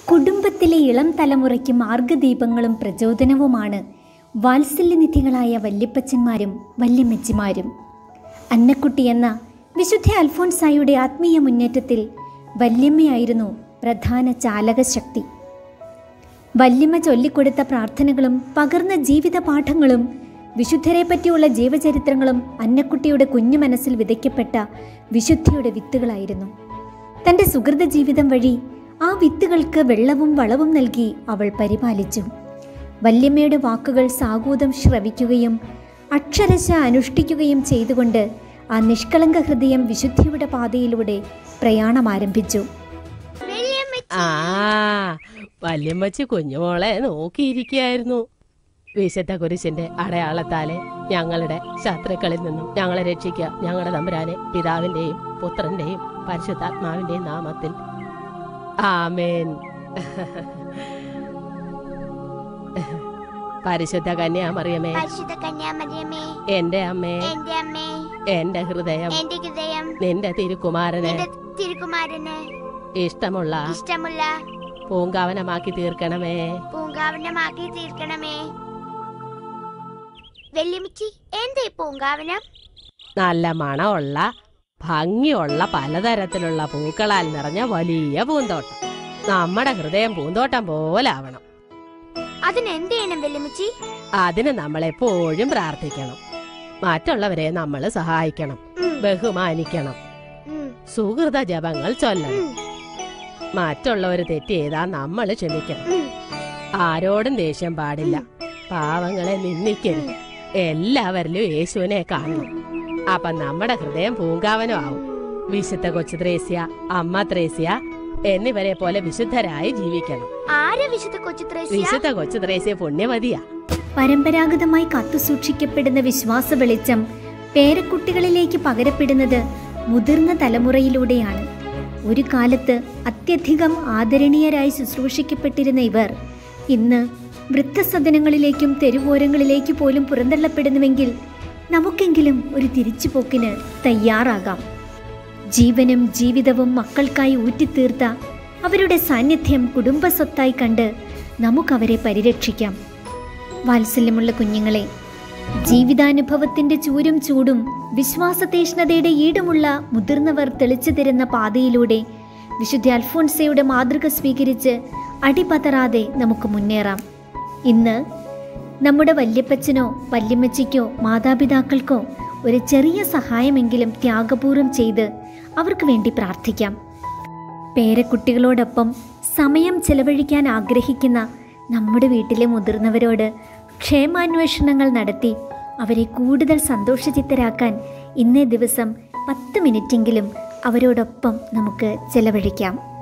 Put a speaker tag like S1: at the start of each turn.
S1: കുടുംബത്തിലെ ഇളം തലമുറയ്ക്ക് മാർഗദീപങ്ങളും പ്രചോദനവുമാണ് വാത്സല്യനിധികളായ വല്യപ്പച്ചന്മാരും വല്യമ്മച്ചിമാരും അന്നക്കുട്ടി എന്ന വിശുദ്ധ അൽഫോൻസായുടെ ആത്മീയ മുന്നേറ്റത്തിൽ വല്യമ്മയായിരുന്നു പ്രധാന ചാലകശക്തി വല്യമ്മ ചൊല്ലിക്കൊടുത്ത പ്രാർത്ഥനകളും പകർന്ന ജീവിത പാഠങ്ങളും വിശുദ്ധരെ പറ്റിയുള്ള ജീവചരിത്രങ്ങളും അന്നക്കുട്ടിയുടെ കുഞ്ഞു മനസ്സിൽ വിതയ്ക്കപ്പെട്ട വിശുദ്ധിയുടെ വിത്തുകളായിരുന്നു തൻ്റെ സുഹൃത ജീവിതം വഴി ആ വിത്തുകൾക്ക് വെള്ളവും വളവും നൽകി അവൾ പരിപാലിച്ചു വല്യമ്മയുടെ വാക്കുകൾ സാഗൂതം ശ്രവിക്കുകയും അക്ഷരശ അനുഷ്ഠിക്കുകയും ചെയ്തുകൊണ്ട് ആ നിഷ്കളങ്ക ഹൃദയം വിശുദ്ധിയുടെ പാതയിലൂടെ പ്രയാണം ആരംഭിച്ചു
S2: ആ വല്യമ്മച്ചി കുഞ്ഞുമോളെ നോക്കിയിരിക്കുകയായിരുന്നു വിശുദ്ധ കുരിശിന്റെ അടയാളത്താലെ ഞങ്ങളുടെ ശത്രുക്കളിൽ നിന്നും ഞങ്ങളെ രക്ഷിക്കുക ഞങ്ങളുടെ തമ്പുരാനെ പിതാവിന്റെയും പുത്രന്റെയും പരിശുദ്ധാത്മാവിന്റെയും നാമത്തിൽ ആമേൻ പരിശുദ്ധ കന്യാമറിയമേ
S3: പരിശുദ്ധ കന്യാമറിയമേ
S2: എന്റെ അമ്മേ
S3: എന്റെ അമ്മേ
S2: എന്റെ ഹൃദയം
S3: എന്റെ ഹൃദയം
S2: നിന്റെ തിരുക്കുമാരനെ
S3: നിന്റെ തിരുക്കുമാരന്
S2: ഇഷ്ടമുള്ള
S3: ഇഷ്ടമുള്ള
S2: പൂങ്കാവനമാക്കി തീർക്കണമേ
S3: പൂങ്കാവനമാക്കി തീർക്കണമേ വെല്ലുമിച്ചി എന്താ ഈ പൂങ്കാവനം
S2: നല്ല മണമുള്ള ഭംഗിയുള്ള പലതരത്തിലുള്ള പൂക്കളാൽ നിറഞ്ഞ വലിയ പൂന്തോട്ടം നമ്മുടെ ഹൃദയം പൂന്തോട്ടം പോലെ ആവണം
S3: അതിന് എന്ത് ചെയ്യണം വെല്ലുമിച്ചി
S2: അതിന് നമ്മൾ എപ്പോഴും പ്രാർത്ഥിക്കണം മറ്റുള്ളവരെ നമ്മൾ സഹായിക്കണം
S3: ഉം,
S2: ബഹുമാനിക്കണം
S3: ഉം,
S2: സുഹൃത ജപങ്ങൾ ചൊല്ലണം
S3: ഉം,
S2: മറ്റുള്ളവർ തെറ്റ് ചെയ്താൽ നമ്മൾ ക്ഷമിക്കണം
S3: ഉം.
S2: ആരോടും ദേഷ്യം പാടില്ല പാവങ്ങളെ നിന്ദിക്കരുത് എല്ലാവരിലും യേശുവിനെ കാണണം അപ്പൊ നമ്മുടെ ഹൃദയം പൂങ്കാവനം ആവും വിശുദ്ധ കൊച്ചു ത്രേസ്യ അമ്മ ത്രേസ്യ എന്നിവരെ പോലെ വിശുദ്ധരായി ജീവിക്കണം
S3: ആരാ വിശുദ്ധ കൊച്ചു ത്രേസ്യ
S2: വിശുദ്ധ കൊച്ചു ത്രേസ്യ പുണ്യവതിയാ
S1: പരമ്പരാഗതമായി കാത്തുസൂക്ഷിക്കപ്പെടുന്ന വിശ്വാസ വെളിച്ചം പേരക്കുട്ടികളിലേക്ക് പകരപ്പെടുന്നത് മുതിർന്ന തലമുറയിലൂടെയാണ് ഒരു കാലത്ത് അത്യധികം ആദരണീയരായി ശുശ്രൂഷിക്കപ്പെട്ടിരുന്ന ഇവർ ഇന്ന് വൃദ്ധസദനങ്ങളിലേക്കും തെരുവോരങ്ങളിലേക്ക് പോലും പുറന്തള്ളപ്പെടുന്നുവെങ്കിൽ നമുക്കെങ്കിലും ഒരു തിരിച്ചുപോക്കിന് തയ്യാറാകാം ജീവനും ജീവിതവും മക്കൾക്കായി ഊറ്റിത്തീർത്ത അവരുടെ സാന്നിധ്യം കുടുംബസ്വത്തായി കണ്ട് നമുക്കവരെ പരിരക്ഷിക്കാം വാത്സല്യമുള്ള കുഞ്ഞുങ്ങളെ ജീവിതാനുഭവത്തിന്റെ ചൂരും ചൂടും വിശ്വാസതീഷ്ണതയുടെ ഈടുമുള്ള മുതിർന്നവർ തെളിച്ചു തരുന്ന പാതയിലൂടെ വിശുദ്ധ അൽഫോൺസയുടെ മാതൃക സ്വീകരിച്ച് അടിപതറാതെ നമുക്ക് മുന്നേറാം ഇന്ന് നമ്മുടെ വല്യപ്പച്ചനോ വല്യമ്മച്ചിക്കോ മാതാപിതാക്കൾക്കോ ഒരു ചെറിയ സഹായമെങ്കിലും ത്യാഗപൂർവം ചെയ്ത് അവർക്ക് വേണ്ടി പ്രാർത്ഥിക്കാം പേരക്കുട്ടികളോടൊപ്പം സമയം ചെലവഴിക്കാൻ ആഗ്രഹിക്കുന്ന നമ്മുടെ വീട്ടിലെ മുതിർന്നവരോട് ക്ഷേമാന്വേഷണങ്ങൾ നടത്തി അവരെ കൂടുതൽ സന്തോഷചിത്തരാക്കാൻ ഇന്നേ ദിവസം പത്ത് മിനിറ്റെങ്കിലും അവരോടൊപ്പം നമുക്ക് ചെലവഴിക്കാം